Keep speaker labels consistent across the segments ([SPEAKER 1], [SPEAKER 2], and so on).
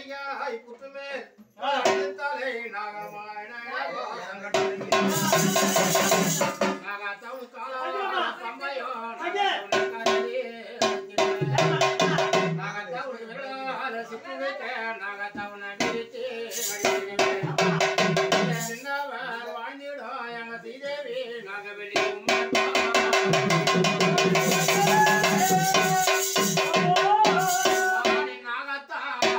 [SPEAKER 1] கண்ணியாய் புத்துமேல் தலை நாகமாய் நாகத்தவன் காலா பம்பையோ நாகத்தவன் விழால சிப்பு வைக்க நாகத்தவனை விரித்து சின்னவர் வாழ்ந்திடும் எங்க சீதேவி நாகவெளி மாடி நாகத்தா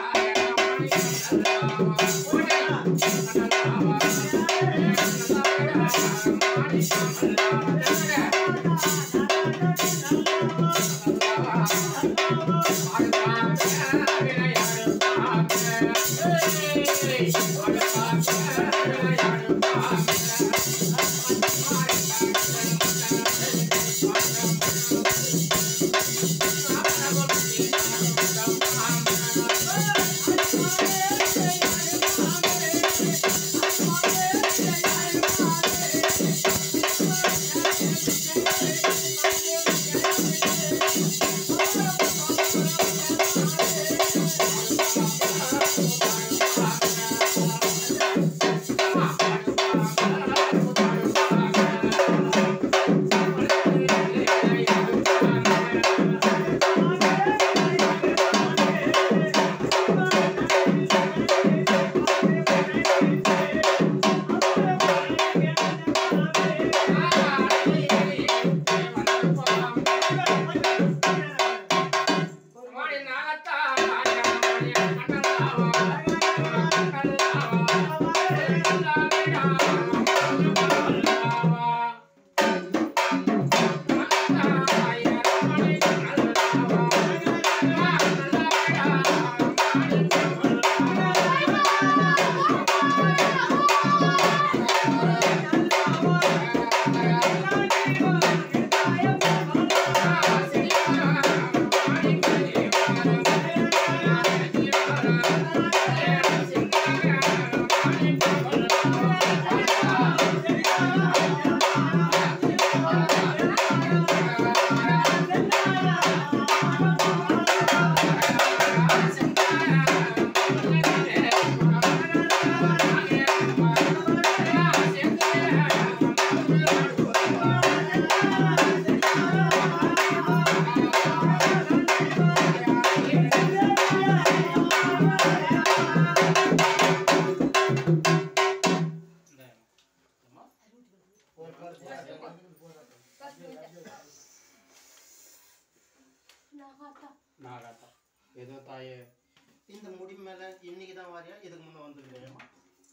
[SPEAKER 1] நாகாத்தா ஏதோ தாயே இந்த முடி மேல இன்னைக்கு தான் வாரியா இதுக்கு முன்ன வந்துருக்கேம்மா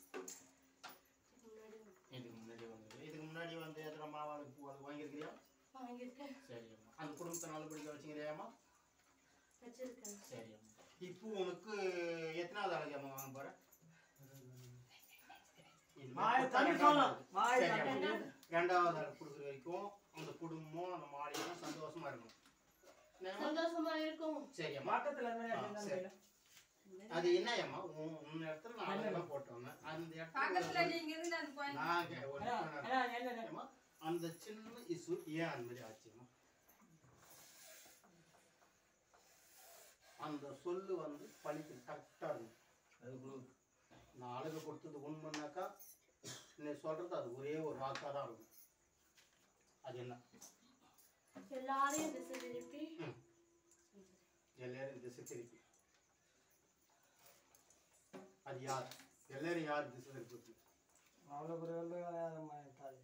[SPEAKER 1] இதுக்கு முன்னாடி வந்து இதுக்கு முன்னாடி வந்து எத்தனை மாவாளுக்கு பூ அது வாங்கியிருக்கிறியா
[SPEAKER 2] வாங்கியிருக்கேன்
[SPEAKER 1] சரிம்மா அந்த குடும்பத்தை நல்லபடியாக வச்சுக்கிறியாம்மா
[SPEAKER 2] வச்சிருக்கேன்
[SPEAKER 1] சரிம்மா இப்போ உனக்கு எத்தனாவது அழகாம்மா வாங்க போற இது
[SPEAKER 3] மாய் தம்பி சொல்லலாம். மாய்
[SPEAKER 1] சரிம்மா.
[SPEAKER 3] தம்பி.
[SPEAKER 1] ரெண்டாவது ஆள் கொடுக்குற வரைக்கும் அந்த குடும்பம் அந்த மாளிகையும் சந்தோஷமா இருக்கும் என்னம்மா?
[SPEAKER 2] சந்தோஷமா இருக்கும்
[SPEAKER 1] சரிம்மா
[SPEAKER 3] பக்கத்துல இருந்தா
[SPEAKER 1] ஆ,
[SPEAKER 3] எப்படி
[SPEAKER 1] சரி.
[SPEAKER 3] இருந்தாலும்
[SPEAKER 1] அது என்னம்மா உன் உன் இடத்துல நான் அழகெல்லாம் போட்டோம் அந்த
[SPEAKER 4] பக்கத்துல
[SPEAKER 1] இடத்துல
[SPEAKER 4] நீங்க இருந்து அந்த கோயில்
[SPEAKER 1] நான் கே- ஒரு
[SPEAKER 3] அண்ணா,
[SPEAKER 1] நிமிஷம்
[SPEAKER 3] அண்ணா, என்ன, என்ன?
[SPEAKER 1] ஏம்மா, அந்த சின்ன இசு ஏன் அந்த மாதிரி ஆச்சுமா அந்த சொல்லு வந்து பழிக்கு கரெக்டா இருக்கும் நான் அழகு கொடுத்தது உண்மைனாக்கா நீ சொல்றது அது ஒரே ஒரு வாக்கா தான் இருக்கும் அது என்ன
[SPEAKER 2] எல்லாரையும் திசை திருப்பி
[SPEAKER 1] ம். எல்லாரும் திசை திருப்பி அது யார் எல்லாரும் யார் திசை திருப்பி
[SPEAKER 3] அவ்வளவு ஒரு வெள்ளை வேலையாதம்மா என் தாய்.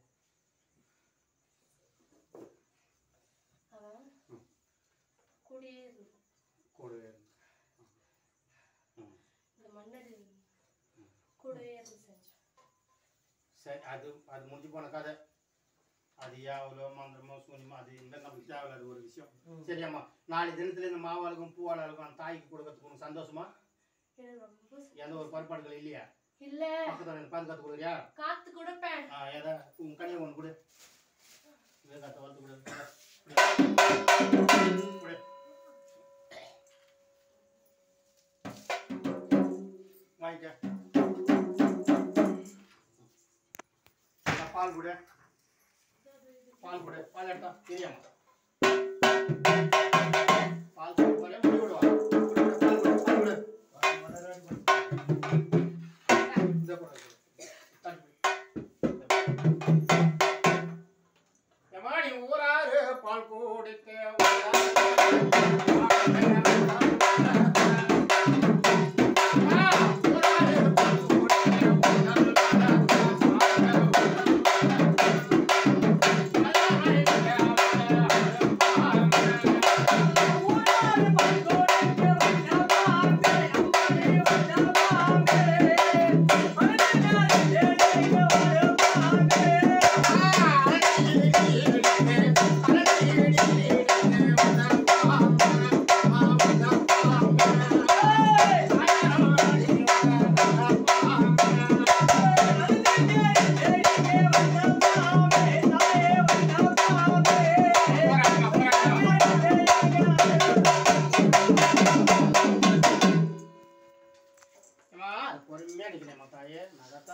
[SPEAKER 2] அவன்
[SPEAKER 1] ம்.
[SPEAKER 2] கூடயே இருந்தான்
[SPEAKER 1] கூடவே இருந்து. ம்.
[SPEAKER 2] இந்த மன்னடி கூடவே இருந்து செஞ்சான்
[SPEAKER 1] சரி அது அது முடிஞ்சு போன கதை அது யாவலோ மந்திரமோ சூனியமோ அது இந்த நமக்கு தேவையில்லாத ஒரு விஷயம்
[SPEAKER 3] ம்.
[SPEAKER 1] சரியாம்மா நாளை தினத்துல இந்த மாவாளுக்கும் பூவாளுக்கும் அந்த தாய்க்கு கொடுக்கறதுக்கு உனக்கு சந்தோஷமா
[SPEAKER 2] எனக்கு ரொம்ப ச-
[SPEAKER 1] எந்த ஒரு பருப்பாடுகள் இல்லையா
[SPEAKER 2] இல்ல
[SPEAKER 1] பக்கத்துல எனக்கு பாதுகாத்து கொடுக்குறியா
[SPEAKER 2] காத்து கொடுப்பேன்
[SPEAKER 1] ஆ, எதா உன் கனியை ஒன்று கொடு விவேகாத்த வந்து கொடு கொடு வாங்கிக்க இந்த பால் கொடு பால் கொடு பால் எடுத்தா தெரியாமா பால் கொடு பால் முடி விடுவா பால் கொடு பால் கொடு
[SPEAKER 3] முதல்ல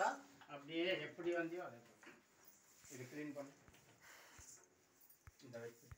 [SPEAKER 1] வந்தா அப்படியே எப்படி வந்தியோ அதே போல. இது க்ளீன் பண்ணு இந்த வச்சு